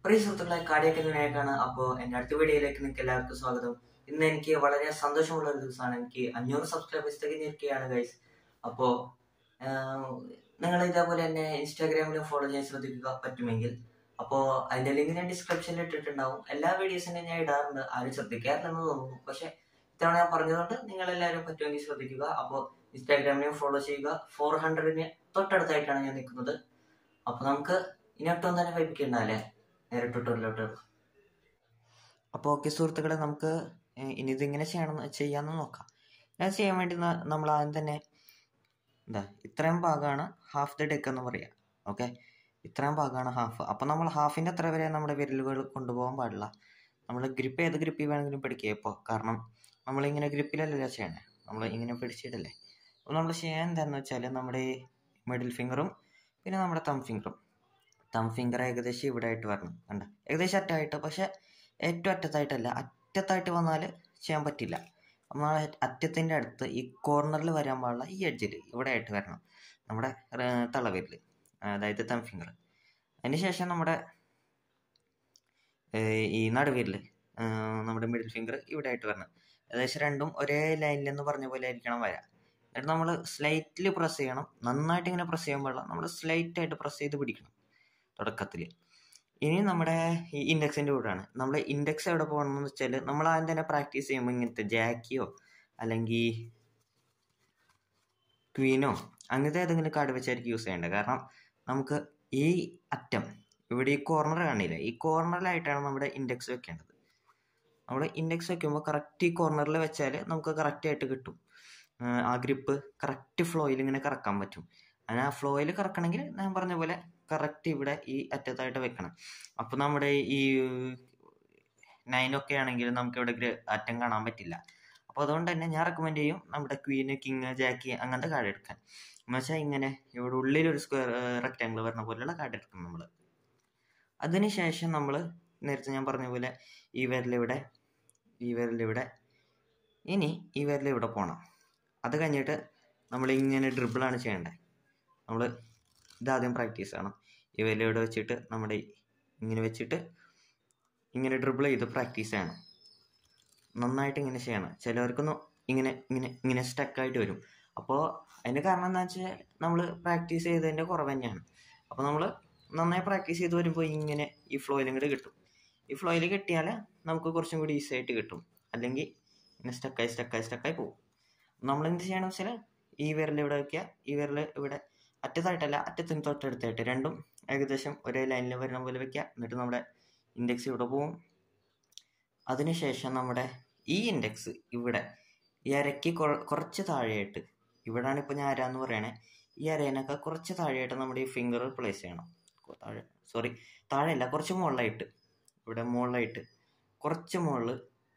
പ്രിയ സുഹൃത്തുക്കളെ കാർഡിയാക്ക് നായക്കാണ് അപ്പോൾ എൻ്റെ അടുത്ത വീഡിയോയിലേക്ക് നിങ്ങൾക്ക് എല്ലാവർക്കും സ്വാഗതം ഇന്ന് എനിക്ക് വളരെ സന്തോഷമുള്ള ഒരു ദിവസമാണ് എനിക്ക് അഞ്ഞൂറ് സബ്സ്ക്രൈബേഴ്സ് തികഞ്ഞിരിക്കുകയാണ് ഗൈസ് അപ്പോൾ നിങ്ങൾ ഇതേപോലെ തന്നെ ഇൻസ്റ്റാഗ്രാമിലും ഫോളോ ചെയ്യാൻ ശ്രദ്ധിക്കുക പറ്റുമെങ്കിൽ അപ്പോൾ അതിൻ്റെ ലിങ്ക് ഞാൻ ഡിസ്ക്രിപ്ഷനിൽ ഇട്ടിട്ടുണ്ടാവും എല്ലാ വീഡിയോസിനും ഞാൻ ഇടാറുണ്ട് ആരും ശ്രദ്ധിക്കാറില്ലെന്ന് തോന്നുന്നു പക്ഷേ ഇത്തവണ ഞാൻ പറഞ്ഞതുകൊണ്ട് നിങ്ങൾ എല്ലാവരും പറ്റുമെങ്കിൽ ശ്രദ്ധിക്കുക അപ്പോൾ ഇൻസ്റ്റാഗ്രാമിലും ഫോളോ ചെയ്യുക ഫോർ ഹൺഡ്രഡിന് തൊട്ടടുത്തായിട്ടാണ് ഞാൻ നിൽക്കുന്നത് അപ്പോൾ നമുക്ക് ഇനിയൊട്ടും തന്നെ വൈപ്പിക്കണ്ട അല്ലേ നേരെ ട്യൂട്ടോറിയലോട്ട് അപ്പോൾ ഓക്കെ സുഹൃത്തുക്കളെ നമുക്ക് ഏഹ്, ഇനി ഇതിങ്ങനെ ചെയ്യണം ചെയ്യാമെന്ന് നോക്കാം ഞാൻ ചെയ്യാൻ വേണ്ടി ന- നമ്മൾ ആദ്യം തന്നെ എന്താ ഇത്രയും ഭാഗമാണ് ഹാഫ് ദ ഡെക്ക് എന്ന് പറയുക ഓക്കെ ഇത്രയും ഭാഗമാണ് ഹാഫ് അപ്പോൾ നമ്മൾ ഹാഫിൻ്റെ അത്ര വരെ നമ്മുടെ വിരലുകൾ കൊണ്ടുപോകാൻ പാടില്ല നമ്മൾ ഗ്രിപ്പ് ഏത് ഗ്രിപ്പിൽ വേണമെങ്കിലും പിടിക്കുക ഇപ്പോൾ കാരണം നമ്മളിങ്ങനെ ഗ്രിപ്പിലല്ലല്ലോ ചെയ്യണേ നമ്മൾ ഇങ്ങനെ പിടിച്ചിട്ടല്ലേ അപ്പോൾ നമ്മൾ ചെയ്യാൻ എന്താണെന്ന് വെച്ചാൽ നമ്മുടെ ഈ മിഡിൽ ഫിംഗറും പിന്നെ നമ്മുടെ തം ഫിംഗറും തം ഫിംഗർ ഏകദേശം ഇവിടെ ആയിട്ട് വരണം കണ്ട ഏകദേശം അറ്റമായിട്ട് പക്ഷെ ഏറ്റവും അറ്റത്തായിട്ടല്ല അറ്റത്തായിട്ട് വന്നാൽ ചെയ്യാൻ പറ്റില്ല നമ്മൾ അറ്റത്തിൻ്റെ അടുത്ത് ഈ കോർണറിൽ വരാൻ പാടില്ല ഈ എഡ്ജിൽ ഇവിടെ ആയിട്ട് വരണം നമ്മുടെ ഏർ, തള്ളവിരൽ അതായത് തം ഫിംഗർ അതിന് ശേഷം നമ്മുടെ ഏർ, ഈ നടുവിരൽ നമ്മുടെ മിഡിൽ ഫിംഗർ ഇവിടെ ആയിട്ട് വരണം ഏകദേശം രണ്ടും ഒരേ ലൈനിൽ എന്ന് പറഞ്ഞ പോലെ ആയിരിക്കണം വരാം എന്നിട്ട് നമ്മൾ സ്ലൈറ്റിൽ പ്രസ് ചെയ്യണം നന്നായിട്ട് ഇങ്ങനെ പ്രസ് ചെയ്യാൻ പാടില്ല നമ്മൾ സ്ലൈറ്റ് ആയിട്ട് പ്രസ് ചെയ്ത് പിടിക്കണം തുടക്കത്തിൽ ഇനി നമ്മുടെ ഈ ഇൻഡെക്സിൻ്റെ കൂടെയാണ് നമ്മൾ ഇൻഡെക്സ് എവിടെ പോകണമെന്ന് വെച്ചാൽ നമ്മൾ ആദ്യം തന്നെ പ്രാക്ടീസ് ചെയ്യുമ്പോൾ ഇങ്ങനത്തെ ജാക്കിയോ അല്ലെങ്കിൽ ക്വീനോ അങ്ങനത്തെ ഏതെങ്കിലും കാർഡ് വെച്ചായിരിക്കും യൂസ് ചെയ്യേണ്ടത് കാരണം നമുക്ക് ഈ അറ്റം ഇവിടെ ഈ കോർണർ കാണില്ല ഈ കോർണറിലായിട്ടാണ് നമ്മുടെ ഇൻഡെക്സ് വെക്കേണ്ടത് നമ്മൾ ഇൻഡെക്സ് വെക്കുമ്പോൾ കറക്റ്റ് ഈ കോർണറിൽ വെച്ചാൽ നമുക്ക് കറക്റ്റ് ആയിട്ട് കിട്ടും ആ, ആ ഗ്രിപ്പ് കറക്റ്റ് ഫ്ലോയിൽ ഇങ്ങനെ കറക്കാൻ പറ്റും അങ്ങനെ ആ ഫ്ലോയിൽ കറക്കണമെങ്കിൽ ഞാൻ പറഞ്ഞ പോലെ കറക്റ്റ് ഇവിടെ ഈ അറ്റത്തായിട്ട് വെക്കണം അപ്പോൾ നമ്മുടെ ഈ നയനൊക്കെ ആണെങ്കിൽ നമുക്ക് ഇവിടെ ഗ്ര- അറ്റം കാണാൻ പറ്റില്ല അപ്പോൾ അതുകൊണ്ട് തന്നെ ഞാൻ റെക്കമെൻഡ് ചെയ്യും നമ്മുടെ ക്വീന് കിങ് ജാക്കി അങ്ങനത്തെ കാർഡ് എടുക്കാൻ എന്ന് വെച്ചാൽ ഇങ്ങനെ ഇവിടെ ഉള്ളിൽ ഒരു സ്ക്വയർ റെക്റ്റാങ്കിൾ വരുന്ന പോലെയുള്ള കാർഡ് എടുക്കണം നമ്മൾ അതിനുശേഷം നമ്മൾ നേരത്തെ ഞാൻ പറഞ്ഞ പോലെ ഈ വിരലിവിടെ ഈ വിരലിവിടെ ഇനി ഈ വിരലിവിടെ പോകണം അത് കഴിഞ്ഞിട്ട് നമ്മൾ ഇങ്ങനെ ഡ്രിബിളാണ് ചെയ്യേണ്ടത് നമ്മൾ ഇതാദ്യം പ്രാക്ടീസ് ചെയ്യണം ഈ വിരലിവിടെ വെച്ചിട്ട് നമ്മുടെ ഇങ്ങനെ വെച്ചിട്ട് ഇങ്ങനെ ഡ്രിബിൾ ചെയ്ത് പ്രാക്ടീസ് ചെയ്യണം നന്നായിട്ട് ഇങ്ങനെ ചെയ്യണം ചിലവർക്കൊന്നും ഇങ്ങനെ ഇങ്ങനെ ഇങ്ങനെ സ്റ്റക്കായിട്ട് വരും അപ്പോൾ അതിൻ്റെ കാരണം എന്താ വെച്ചാൽ നമ്മൾ പ്രാക്ടീസ് ചെയ്തതിൻ്റെ കുറവ് തന്നെയാണ് അപ്പോൾ നമ്മൾ നന്നായി പ്രാക്ടീസ് ചെയ്ത് വരുമ്പോൾ ഇങ്ങനെ ഈ ഫ്ലോയിൽ ഇങ്ങോട്ട് കിട്ടും ഈ ഫ്ലോയിൽ കിട്ടിയാൽ നമുക്ക് കുറച്ചും കൂടി ഈസി ആയിട്ട് കിട്ടും അല്ലെങ്കിൽ ഇങ്ങനെ സ്റ്റക്കായി സ്റ്റക്കായി സ്റ്റക്കായി പോകും നമ്മൾ എന്ത് ചെയ്യണം വെച്ചാൽ ഈ വിരൽ ഇവിടെ വയ്ക്കുക ഈ വിരൽ ഇവിടെ അറ്റത്തായിട്ടല്ല അറ്റത്തിന് തൊട്ടടുത്തായിട്ട് രണ്ടും ഏകദേശം ഒരേ ലൈനിൽ വരുന്ന പോലെ വെക്കുക എന്നിട്ട് നമ്മുടെ ഇൻഡെക്സ് ഇവിടെ പോവും അതിനുശേഷം നമ്മുടെ ഈ ഇൻഡെക്സ് ഇവിടെ ഈ അരയ്ക്ക് കുറ- കുറച്ച് താഴെയായിട്ട് ഇവിടാണ് ഇപ്പോൾ ഞാൻ അര എന്ന് പറയണേ ഈ അരേനൊക്കെ കുറച്ച് താഴെയായിട്ട് നമ്മുടെ ഈ ഫിംഗർ പ്ലേസ് ചെയ്യണം കൊ- താഴെ സോറി താഴെയല്ല കുറച്ച് മുകളിലായിട്ട് ഇവിടെ മുകളിലായിട്ട് കുറച്ച് മുകളിൽ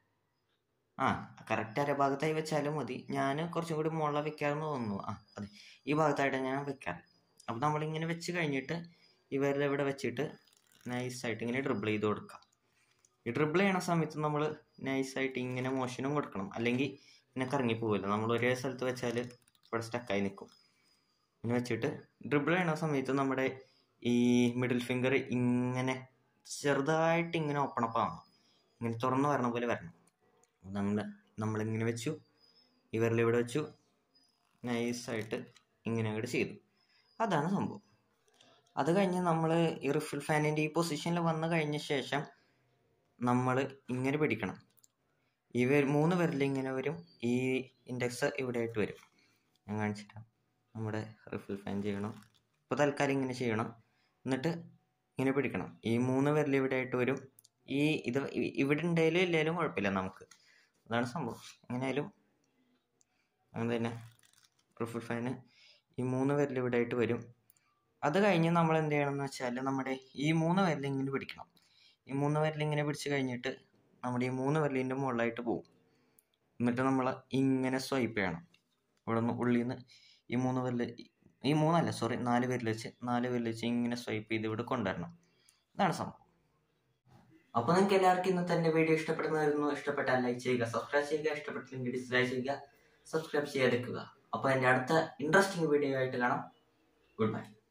ആ കറക്റ്റ് അരഭാഗത്തായി വെച്ചാലും മതി ഞാൻ കുറച്ചും കൂടി മുകളിൽ വെക്കാമെന്ന് തോന്നുന്നു ആ അതെ ഈ ഭാഗത്തായിട്ട് ഞാൻ വെക്കാറ് അപ്പോൾ നമ്മളിങ്ങനെ വെച്ച് കഴിഞ്ഞിട്ട് ഇവരുടെ ഇവിടെ വെച്ചിട്ട് നൈസായിട്ട് ഇങ്ങനെ ഡ്രിബിൾ ചെയ്ത് കൊടുക്കാം ഈ ഡ്രിബിൾ ചെയ്യണ സമയത്ത് നമ്മൾ നൈസായിട്ട് ഇങ്ങനെ മോഷനും കൊടുക്കണം അല്ലെങ്കിൽ പിന്നെ കറങ്ങി പോകില്ല നമ്മൾ ഒരേ സ്ഥലത്ത് വെച്ചാൽ ഇവിടെ സ്റ്റക്കായി നിൽക്കും ഇങ്ങനെ വെച്ചിട്ട് ഡ്രിബിൾ ചെയ്യണ സമയത്ത് നമ്മുടെ ഈ മിഡിൽ ഫിംഗർ ഇങ്ങനെ ചെറുതായിട്ട് ഇങ്ങനെ ഓപ്പൺ അപ്പ് ആവണം ഇങ്ങനെ തുറന്ന് വരണ പോലെ വരണം നമ്മൾ നമ്മളിങ്ങനെ വെച്ചു ഇവരിൽ ഇവിടെ വെച്ചു നൈസായിട്ട് ഇങ്ങനെ അങ്ങോട്ട് ചെയ്തു അതാണ് സംഭവം അത് കഴിഞ്ഞ് നമ്മൾ ഈ റിഫിൽ ഫാനിൻ്റെ ഈ പൊസിഷനിൽ വന്നു കഴിഞ്ഞ ശേഷം നമ്മൾ ഇങ്ങനെ പിടിക്കണം ഈ വെ- മൂന്ന് വിരൽ ഇങ്ങനെ വരും ഈ ഇൻഡെക്സ് ഇവിടെ ആയിട്ട് വരും ഞാൻ കാണിച്ചിട്ടാ നമ്മുടെ റിഫിൽ ഫാൻ ചെയ്യണം ഇപ്പോൾ തൽക്കാലം ഇങ്ങനെ ചെയ്യണം എന്നിട്ട് ഇങ്ങനെ പിടിക്കണം ഈ മൂന്ന് വിരൽ ഇവിടെ ആയിട്ട് വരും ഈ ഇത് ഇ- ഇവിടെ ഉണ്ടെങ്കിലും ഇല്ലെങ്കിലും കുഴപ്പമില്ല നമുക്ക് അതാണ് സംഭവം എങ്ങനെയായാലും അങ്ങനെ തന്നെ റിഫിൽ ഫാന് ഈ മൂന്ന് വിരൽ ഇവിടെ ആയിട്ട് വരും അത് കഴിഞ്ഞ് നമ്മൾ എന്ത് ചെയ്യണം എന്ന് വെച്ചാൽ നമ്മുടെ ഈ മൂന്ന് വിരൽ ഇങ്ങനെ പിടിക്കണം ഈ മൂന്ന് വിരൽ ഇങ്ങനെ പിടിച്ച് കഴിഞ്ഞിട്ട് നമ്മുടെ ഈ മൂന്ന് വിരലിൻ്റെ മുകളിലായിട്ട് പോകും എന്നിട്ട് നമ്മൾ ഇങ്ങനെ സ്വൈപ്പ് ചെയ്യണം ഇവിടെ നിന്ന് ഉള്ളിൽ നിന്ന് ഈ മൂന്ന് വിരൽ ഈ മൂന്നല്ല സോറി നാല് വിരൽ വെച്ച് നാല് വിരൽ വെച്ച് ഇങ്ങനെ സ്വൈപ്പ് ചെയ്ത് ഇവിടെ കൊണ്ടുവരണം ഇതാണ് സംഭവം അപ്പോൾ നിങ്ങൾക്ക് എല്ലാവർക്കും ഇന്നത്തെ എൻ്റെ വീഡിയോ ഇഷ്ടപ്പെടുന്നതായിരുന്നു ഇഷ്ടപ്പെട്ടാൽ ലൈക്ക് ചെയ്യുക സബ്സ്ക്രൈബ് ചെയ്യുക ഇഷ്ടപ്പെട്ടില്ലെങ്കിൽ ഡിസ്ലൈക്ക് ചെയ്യുക സബ്സ്ക്രൈബ് ചെയ്യാതിരിക്കുക അപ്പോൾ എൻ്റെ അടുത്ത ഇൻട്രസ്റ്റിംഗ് വീഡിയോ ആയിട്ട് കാണാം ഗുഡ് ബൈ